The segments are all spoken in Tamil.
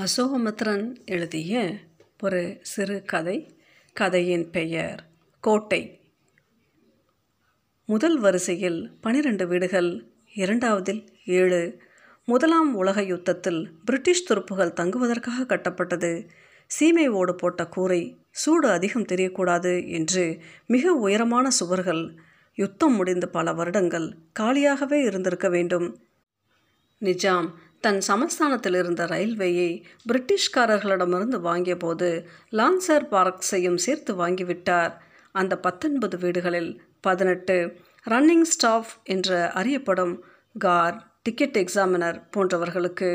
அசோகமித்ரன் எழுதிய ஒரு சிறு கதை கதையின் பெயர் கோட்டை முதல் வரிசையில் பனிரெண்டு வீடுகள் இரண்டாவதில் ஏழு முதலாம் உலக யுத்தத்தில் பிரிட்டிஷ் துருப்புகள் தங்குவதற்காக கட்டப்பட்டது சீமை ஓடு போட்ட கூரை சூடு அதிகம் தெரியக்கூடாது என்று மிக உயரமான சுவர்கள் யுத்தம் முடிந்து பல வருடங்கள் காலியாகவே இருந்திருக்க வேண்டும் நிஜாம் தன் சமஸ்தானத்தில் இருந்த ரயில்வேயை பிரிட்டிஷ்காரர்களிடமிருந்து வாங்கிய போது லான்சர் பார்க்ஸையும் சேர்த்து வாங்கிவிட்டார் அந்த பத்தொன்பது வீடுகளில் பதினெட்டு ரன்னிங் ஸ்டாஃப் என்று அறியப்படும் கார் டிக்கெட் எக்ஸாமினர் போன்றவர்களுக்கு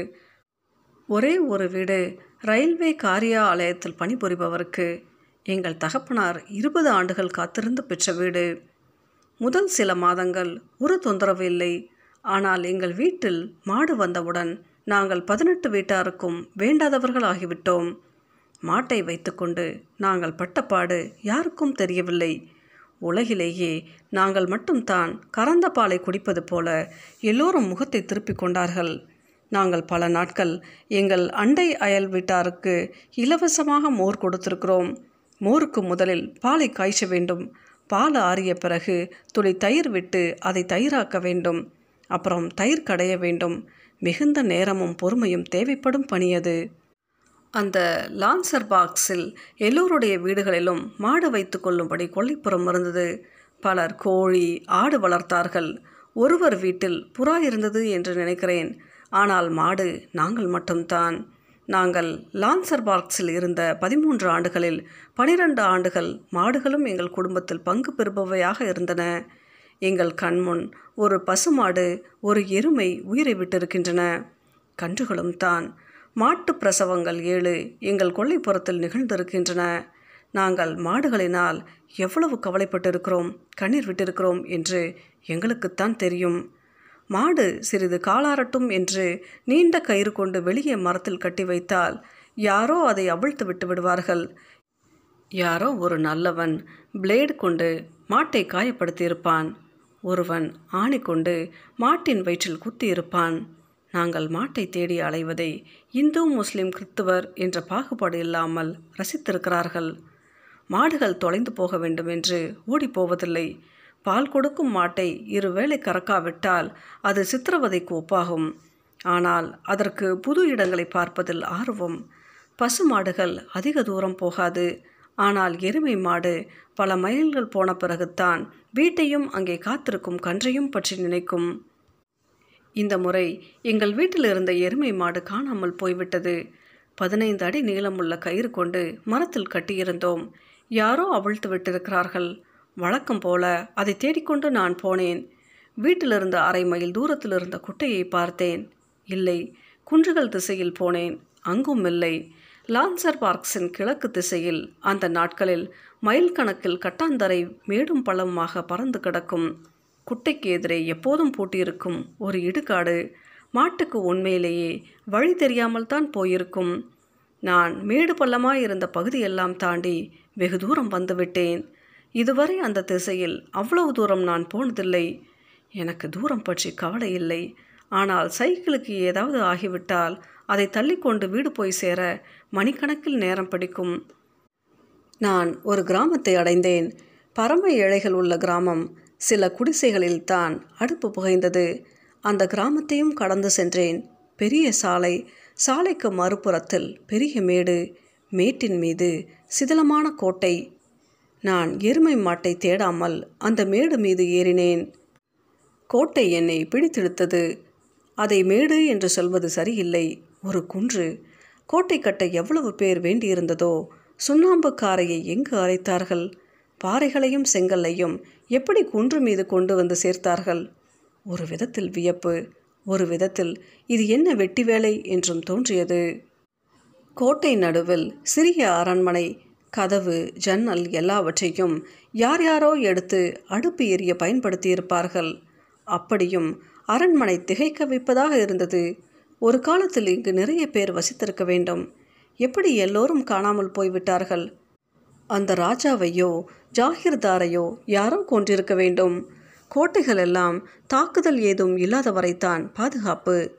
ஒரே ஒரு வீடு ரயில்வே காரியாலயத்தில் பணிபுரிபவருக்கு எங்கள் தகப்பனார் இருபது ஆண்டுகள் காத்திருந்து பெற்ற வீடு முதல் சில மாதங்கள் ஒரு தொந்தரவு இல்லை ஆனால் எங்கள் வீட்டில் மாடு வந்தவுடன் நாங்கள் பதினெட்டு வீட்டாருக்கும் வேண்டாதவர்கள் ஆகிவிட்டோம் மாட்டை வைத்துக்கொண்டு நாங்கள் பட்டப்பாடு யாருக்கும் தெரியவில்லை உலகிலேயே நாங்கள் மட்டும்தான் கறந்த பாலை குடிப்பது போல எல்லோரும் முகத்தை திருப்பிக் கொண்டார்கள் நாங்கள் பல நாட்கள் எங்கள் அண்டை அயல் வீட்டாருக்கு இலவசமாக மோர் கொடுத்திருக்கிறோம் மோருக்கு முதலில் பாலை காய்ச்ச வேண்டும் பால் ஆறிய பிறகு துளி தயிர் விட்டு அதை தயிராக்க வேண்டும் அப்புறம் தயிர் கடைய வேண்டும் மிகுந்த நேரமும் பொறுமையும் தேவைப்படும் பணி அது அந்த லான்சர் பாக்ஸில் எல்லோருடைய வீடுகளிலும் மாடு வைத்து கொள்ளும்படி கொல்லைப்புறம் இருந்தது பலர் கோழி ஆடு வளர்த்தார்கள் ஒருவர் வீட்டில் புறா இருந்தது என்று நினைக்கிறேன் ஆனால் மாடு நாங்கள் மட்டும்தான் நாங்கள் லான்சர் பார்க்ஸில் இருந்த பதிமூன்று ஆண்டுகளில் பனிரெண்டு ஆண்டுகள் மாடுகளும் எங்கள் குடும்பத்தில் பங்கு பெறுபவையாக இருந்தன எங்கள் கண்முன் ஒரு பசுமாடு ஒரு எருமை உயிரை விட்டிருக்கின்றன கன்றுகளும் தான் மாட்டு பிரசவங்கள் ஏழு எங்கள் கொல்லைப்புறத்தில் நிகழ்ந்திருக்கின்றன நாங்கள் மாடுகளினால் எவ்வளவு கவலைப்பட்டிருக்கிறோம் கண்ணீர் விட்டிருக்கிறோம் என்று எங்களுக்குத்தான் தெரியும் மாடு சிறிது காலாரட்டும் என்று நீண்ட கயிறு கொண்டு வெளியே மரத்தில் கட்டி வைத்தால் யாரோ அதை அவிழ்த்து விட்டு விடுவார்கள் யாரோ ஒரு நல்லவன் பிளேடு கொண்டு மாட்டை காயப்படுத்தியிருப்பான் ஒருவன் ஆணி கொண்டு மாட்டின் வயிற்றில் குத்தியிருப்பான் நாங்கள் மாட்டை தேடி அலைவதை இந்து முஸ்லிம் கிறிஸ்துவர் என்ற பாகுபாடு இல்லாமல் ரசித்திருக்கிறார்கள் மாடுகள் தொலைந்து போக வேண்டும் என்று ஓடிப்போவதில்லை பால் கொடுக்கும் மாட்டை இருவேளை கறக்காவிட்டால் அது சித்திரவதைக்கு ஒப்பாகும் ஆனால் அதற்கு புது இடங்களை பார்ப்பதில் ஆர்வம் பசு மாடுகள் அதிக தூரம் போகாது ஆனால் எருமை மாடு பல மைல்கள் போன பிறகுத்தான் வீட்டையும் அங்கே காத்திருக்கும் கன்றையும் பற்றி நினைக்கும் இந்த முறை எங்கள் வீட்டில் இருந்த எருமை மாடு காணாமல் போய்விட்டது பதினைந்து அடி நீளமுள்ள கயிறு கொண்டு மரத்தில் கட்டியிருந்தோம் யாரோ அவிழ்த்து விட்டிருக்கிறார்கள் வழக்கம் போல அதை தேடிக்கொண்டு நான் போனேன் வீட்டிலிருந்து அரை மைல் தூரத்தில் இருந்த குட்டையை பார்த்தேன் இல்லை குன்றுகள் திசையில் போனேன் அங்கும் இல்லை லான்சர் பார்க்ஸின் கிழக்கு திசையில் அந்த நாட்களில் மைல் கணக்கில் கட்டாந்தரை மேடும் பள்ளமாக பறந்து கிடக்கும் குட்டைக்கு எதிரே எப்போதும் பூட்டியிருக்கும் ஒரு இடுகாடு மாட்டுக்கு உண்மையிலேயே வழி தெரியாமல் தான் போயிருக்கும் நான் மேடு பள்ளமாய் இருந்த பகுதியெல்லாம் தாண்டி வெகு தூரம் வந்துவிட்டேன் இதுவரை அந்த திசையில் அவ்வளவு தூரம் நான் போனதில்லை எனக்கு தூரம் பற்றி கவலை இல்லை ஆனால் சைக்கிளுக்கு ஏதாவது ஆகிவிட்டால் அதை தள்ளிக்கொண்டு வீடு போய் சேர மணிக்கணக்கில் நேரம் பிடிக்கும் நான் ஒரு கிராமத்தை அடைந்தேன் பரம ஏழைகள் உள்ள கிராமம் சில குடிசைகளில் தான் அடுப்பு புகைந்தது அந்த கிராமத்தையும் கடந்து சென்றேன் பெரிய சாலை சாலைக்கு மறுபுறத்தில் பெரிய மேடு மேட்டின் மீது சிதிலமான கோட்டை நான் எருமை மாட்டை தேடாமல் அந்த மேடு மீது ஏறினேன் கோட்டை என்னை பிடித்தெடுத்தது அதை மேடு என்று சொல்வது சரியில்லை ஒரு குன்று கோட்டை கட்ட எவ்வளவு பேர் வேண்டியிருந்ததோ சுண்ணாம்பு காரையை எங்கு அரைத்தார்கள் பாறைகளையும் செங்கல்லையும் எப்படி குன்று மீது கொண்டு வந்து சேர்த்தார்கள் ஒரு விதத்தில் வியப்பு ஒரு விதத்தில் இது என்ன வெட்டி வேலை என்றும் தோன்றியது கோட்டை நடுவில் சிறிய அரண்மனை கதவு ஜன்னல் எல்லாவற்றையும் யார் யாரோ எடுத்து அடுப்பு எரிய பயன்படுத்தியிருப்பார்கள் அப்படியும் அரண்மனை திகைக்க வைப்பதாக இருந்தது ஒரு காலத்தில் இங்கு நிறைய பேர் வசித்திருக்க வேண்டும் எப்படி எல்லோரும் காணாமல் போய்விட்டார்கள் அந்த ராஜாவையோ ஜாகிர்தாரையோ யாரோ கொன்றிருக்க வேண்டும் கோட்டைகள் எல்லாம் தாக்குதல் ஏதும் இல்லாதவரைத்தான் பாதுகாப்பு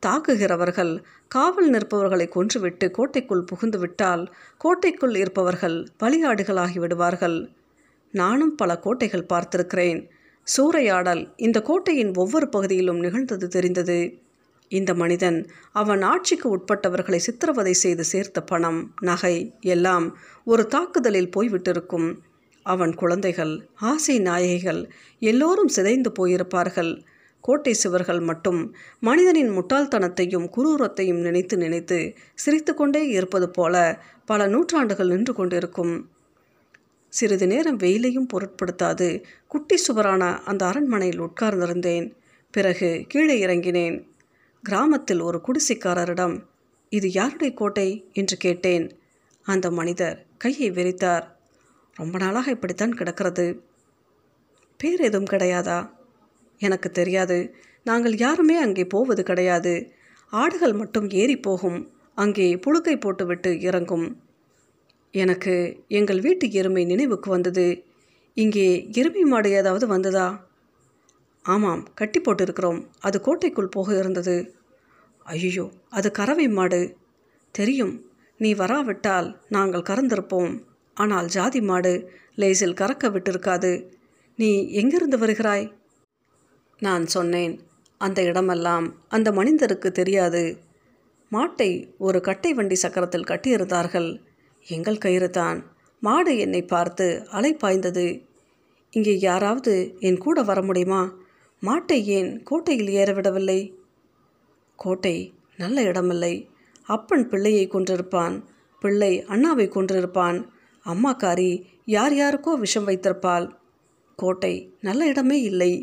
தாக்குகிறவர்கள் காவல் நிற்பவர்களை கொன்றுவிட்டு கோட்டைக்குள் புகுந்து விட்டால் கோட்டைக்குள் இருப்பவர்கள் பலியாடுகளாகி விடுவார்கள் நானும் பல கோட்டைகள் பார்த்திருக்கிறேன் சூறையாடல் இந்த கோட்டையின் ஒவ்வொரு பகுதியிலும் நிகழ்ந்தது தெரிந்தது இந்த மனிதன் அவன் ஆட்சிக்கு உட்பட்டவர்களை சித்திரவதை செய்து சேர்த்த பணம் நகை எல்லாம் ஒரு தாக்குதலில் போய்விட்டிருக்கும் அவன் குழந்தைகள் ஆசை நாயகிகள் எல்லோரும் சிதைந்து போயிருப்பார்கள் கோட்டை சுவர்கள் மட்டும் மனிதனின் முட்டாள்தனத்தையும் குரூரத்தையும் நினைத்து நினைத்து சிரித்து கொண்டே இருப்பது போல பல நூற்றாண்டுகள் நின்று கொண்டிருக்கும் சிறிது நேரம் வெயிலையும் பொருட்படுத்தாது குட்டி சுவரான அந்த அரண்மனையில் உட்கார்ந்திருந்தேன் பிறகு கீழே இறங்கினேன் கிராமத்தில் ஒரு குடிசைக்காரரிடம் இது யாருடைய கோட்டை என்று கேட்டேன் அந்த மனிதர் கையை விரித்தார் ரொம்ப நாளாக இப்படித்தான் கிடக்கிறது பேர் எதுவும் கிடையாதா எனக்கு தெரியாது நாங்கள் யாருமே அங்கே போவது கிடையாது ஆடுகள் மட்டும் ஏறி போகும் அங்கே புழுக்கை போட்டுவிட்டு இறங்கும் எனக்கு எங்கள் வீட்டு எருமை நினைவுக்கு வந்தது இங்கே எருமை மாடு ஏதாவது வந்ததா ஆமாம் கட்டி போட்டிருக்கிறோம் அது கோட்டைக்குள் போக இருந்தது ஐயோ அது கறவை மாடு தெரியும் நீ வராவிட்டால் நாங்கள் கறந்திருப்போம் ஆனால் ஜாதி மாடு லேசில் கறக்க விட்டிருக்காது நீ எங்கிருந்து வருகிறாய் நான் சொன்னேன் அந்த இடமெல்லாம் அந்த மனிதருக்கு தெரியாது மாட்டை ஒரு கட்டை வண்டி சக்கரத்தில் கட்டியிருந்தார்கள் எங்கள் கயிறு தான் மாடு என்னை பார்த்து அலை பாய்ந்தது இங்கே யாராவது என் கூட வர முடியுமா மாட்டை ஏன் கோட்டையில் ஏறவிடவில்லை கோட்டை நல்ல இடமில்லை அப்பன் பிள்ளையை கொன்றிருப்பான் பிள்ளை அண்ணாவை கொன்றிருப்பான் அம்மாக்காரி யார் யாருக்கோ விஷம் வைத்திருப்பாள் கோட்டை நல்ல இடமே இல்லை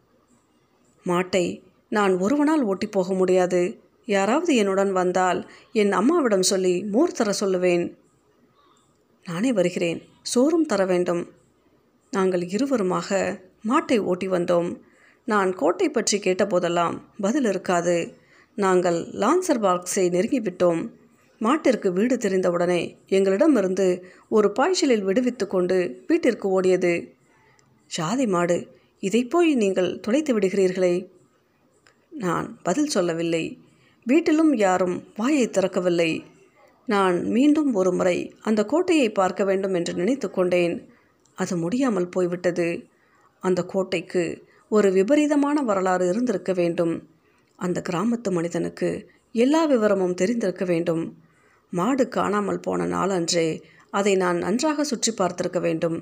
மாட்டை நான் ஒருவனால் ஓட்டி போக முடியாது யாராவது என்னுடன் வந்தால் என் அம்மாவிடம் சொல்லி மோர் தர சொல்லுவேன் நானே வருகிறேன் சோறும் தர வேண்டும் நாங்கள் இருவருமாக மாட்டை ஓட்டி வந்தோம் நான் கோட்டை பற்றி கேட்டபோதெல்லாம் பதில் இருக்காது நாங்கள் லான்சர் பார்க்ஸை நெருங்கிவிட்டோம் மாட்டிற்கு வீடு தெரிந்தவுடனே எங்களிடமிருந்து ஒரு பாய்ச்சலில் விடுவித்து கொண்டு வீட்டிற்கு ஓடியது ஜாதி மாடு இதை போய் நீங்கள் தொலைத்து விடுகிறீர்களே நான் பதில் சொல்லவில்லை வீட்டிலும் யாரும் வாயை திறக்கவில்லை நான் மீண்டும் ஒரு முறை அந்த கோட்டையை பார்க்க வேண்டும் என்று நினைத்து கொண்டேன் அது முடியாமல் போய்விட்டது அந்த கோட்டைக்கு ஒரு விபரீதமான வரலாறு இருந்திருக்க வேண்டும் அந்த கிராமத்து மனிதனுக்கு எல்லா விவரமும் தெரிந்திருக்க வேண்டும் மாடு காணாமல் போன நாளன்றே அதை நான் நன்றாக சுற்றி பார்த்திருக்க வேண்டும்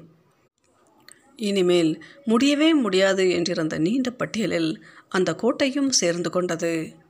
இனிமேல் முடியவே முடியாது என்றிருந்த நீண்ட பட்டியலில் அந்த கோட்டையும் சேர்ந்து கொண்டது